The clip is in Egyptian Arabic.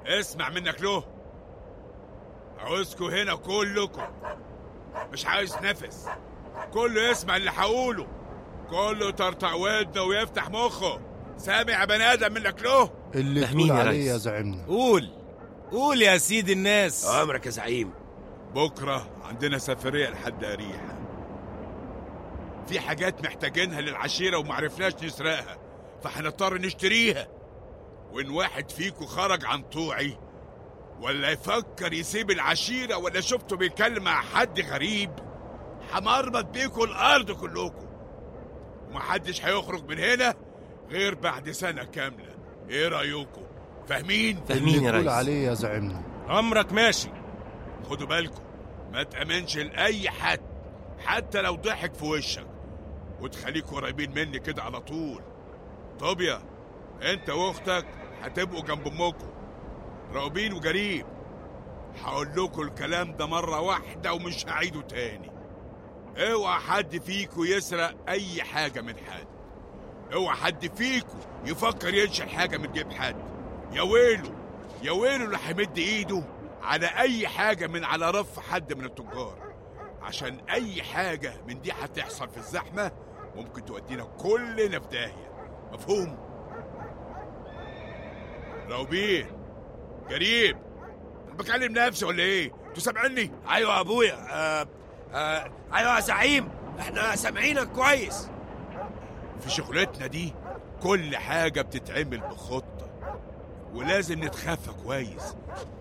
اسمع منك له عاوزكوا هنا كلكم مش عايز نفس كله يسمع اللي هقوله كله ترتع ودنه ويفتح مخه سامع يا بني ادم منك له اللي فاهمين تقول يا عليه ريس. يا زعيمنا قول قول يا سيد الناس امرك يا زعيم بكره عندنا سفريه لحد اريحه في حاجات محتاجينها للعشيره ومعرفناش نسرقها فهنضطر نشتريها وان واحد فيكم خرج عن طوعي ولا يفكر يسيب العشيره ولا شفته بيتكلم مع حد غريب همرمط بيكم الارض كلكم ومحدش هيخرج من هنا غير بعد سنه كامله ايه رايكم فاهمين فاهمين اللي يا تقول ريس عليه يا زعيمنا امرك ماشي خدوا بالكم ما تأمنش لأي حد حتى لو ضحك في وشك وتخليكوا قريبين مني كده على طول طوبيا انت واختك هتبقوا جنب امكم راقبين وجريب هقول لكم الكلام ده مرة واحدة ومش هعيده تاني اوعى حد فيكم يسرق اي حاجة من حد اوعى حد فيكم يفكر ينشل حاجة من جيب حد يا ويله يا ويله اللي هيمد ايده على اي حاجة من على رف حد من التجار عشان اي حاجة من دي هتحصل في الزحمة ممكن تودينا كلنا في داهية مفهوم راوبين قريب أنا بكلم نفسي ولا ايه انتوا سامعيني ايوه يا ابويا آه آه ايوه يا زعيم احنا سامعينك كويس في شغلتنا دي كل حاجة بتتعمل بخطة ولازم نتخفى كويس